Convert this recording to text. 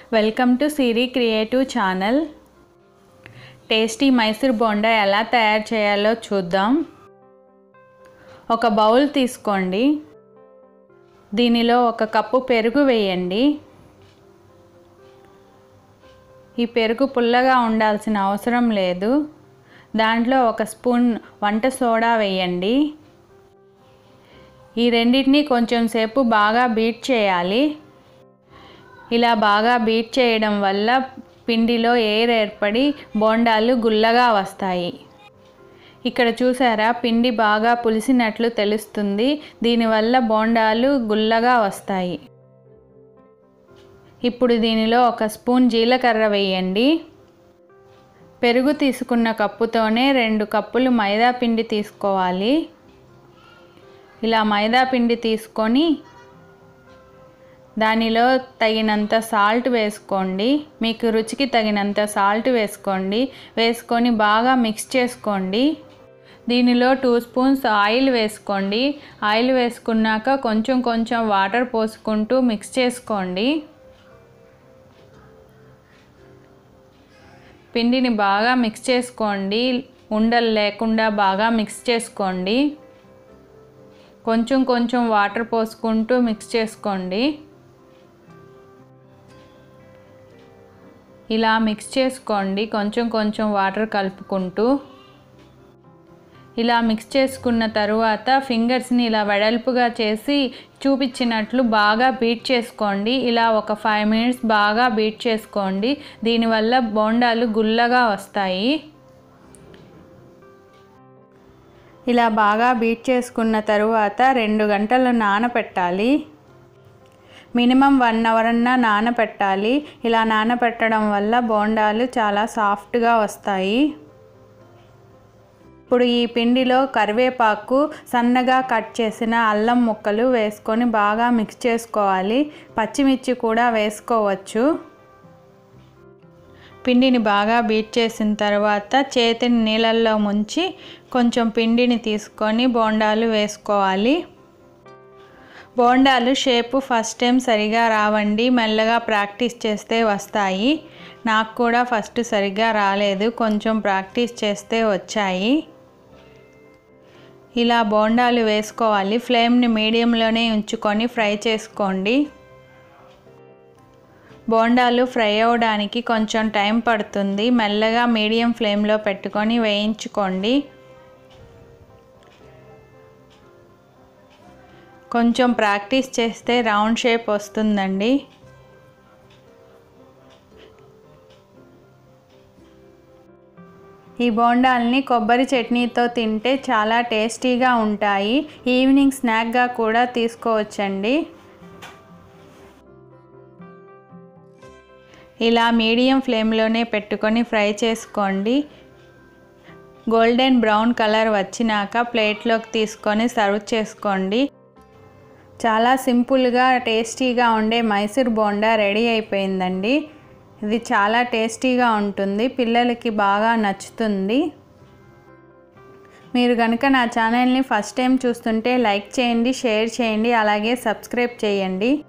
welcome to Siri creative channel tasty Mysore bonda ఎలా తయారు చేయాలో చూద్దాం ఒక బౌల్ తీసుకోండి దీనిలో ఒక కప్పు పెరుగు వేయండి ఈ పెరుగు పుల్లగా ఉండాల్సిన అవసరం లేదు దాంట్లో ఒక స్పూన్ వంట సోడా వేయండి ఈ రెండింటిని కొంచెం సేపు బాగా బీట్ చేయాలి ఇలా బాగా బీట్ చేయడం వల్ల పిండిలో ఎయిర్ ఏర్పడి బోండాలు గుల్లగా వస్తాయి ఇక్కడ చూసారా పిండి బాగా పులిసినట్లు తెలుస్తుంది దీనివల్ల బోండాలు గుల్లగా వస్తాయి ఇప్పుడు దీనిలో ఒక స్పూన్ జీలకర్ర వేయండి పెరుగు తీసుకున్న కప్పుతోనే రెండు కప్పులు మైదా పిండి తీసుకోవాలి ఇలా మైదా పిండి తీసుకొని దానిలో తగినంత సాల్ట్ వేసుకోండి మీకు రుచికి తగినంత సాల్ట్ వేసుకోండి వేసుకొని బాగా మిక్స్ చేసుకోండి దీనిలో టూ స్పూన్స్ ఆయిల్ వేసుకోండి ఆయిల్ వేసుకున్నాక కొంచెం కొంచెం వాటర్ పోసుకుంటూ మిక్స్ చేసుకోండి పిండిని బాగా మిక్స్ చేసుకోండి ఉండలు లేకుండా బాగా మిక్స్ చేసుకోండి కొంచెం కొంచెం వాటర్ పోసుకుంటూ మిక్స్ చేసుకోండి ఇలా మిక్స్ చేసుకోండి కొంచెం కొంచెం వాటర్ కలుపుకుంటూ ఇలా మిక్స్ చేసుకున్న తరువాత ఫింగర్స్ని ఇలా వెడల్పుగా చేసి చూపించినట్లు బాగా బీట్ చేసుకోండి ఇలా ఒక ఫైవ్ మినిట్స్ బాగా బీట్ చేసుకోండి దీనివల్ల బోండాలు గుల్లగా వస్తాయి ఇలా బాగా బీట్ చేసుకున్న తరువాత రెండు గంటలు నానపెట్టాలి మినిమం వన్ అవర్ అన్నా నానపెట్టాలి ఇలా నానపెట్టడం వల్ల బోండాలు చాలా సాఫ్ట్గా వస్తాయి ఇప్పుడు ఈ పిండిలో కరివేపాకు సన్నగా కట్ చేసిన అల్లం ముక్కలు వేసుకొని బాగా మిక్స్ చేసుకోవాలి పచ్చిమిర్చి కూడా వేసుకోవచ్చు పిండిని బాగా బీట్ చేసిన తర్వాత చేతిని నీళ్ళల్లో ముంచి కొంచెం పిండిని తీసుకొని బోండాలు వేసుకోవాలి బోండాలు షేపు ఫస్ట్ టైం సరిగా రావండి మెల్లగా ప్రాక్టీస్ చేస్తే వస్తాయి నాకు కూడా ఫస్ట్ సరిగ్గా రాలేదు కొంచెం ప్రాక్టీస్ చేస్తే వచ్చాయి ఇలా బోండాలు వేసుకోవాలి ఫ్లేమ్ని మీడియంలోనే ఉంచుకొని ఫ్రై చేసుకోండి బోండాలు ఫ్రై అవ్వడానికి కొంచెం టైం పడుతుంది మెల్లగా మీడియం ఫ్లేమ్లో పెట్టుకొని వేయించుకోండి కొంచెం ప్రాక్టీస్ చేస్తే రౌండ్ షేప్ వస్తుందండి ఈ బోండాల్ని కొబ్బరి చట్నీతో తింటే చాలా టేస్టీగా ఉంటాయి ఈవినింగ్ స్నాక్గా కూడా తీసుకోవచ్చండి ఇలా మీడియం ఫ్లేమ్లోనే పెట్టుకొని ఫ్రై చేసుకోండి గోల్డెన్ బ్రౌన్ కలర్ వచ్చినాక ప్లేట్లోకి తీసుకొని సర్వ్ చేసుకోండి చాలా సింపుల్గా టేస్టీగా ఉండే మైసూర్ బోండా రెడీ అయిపోయిందండి ఇది చాలా టేస్టీగా ఉంటుంది పిల్లలకి బాగా నచ్చుతుంది మీరు కనుక నా ఛానల్ని ఫస్ట్ టైం చూస్తుంటే లైక్ చేయండి షేర్ చేయండి అలాగే సబ్స్క్రైబ్ చేయండి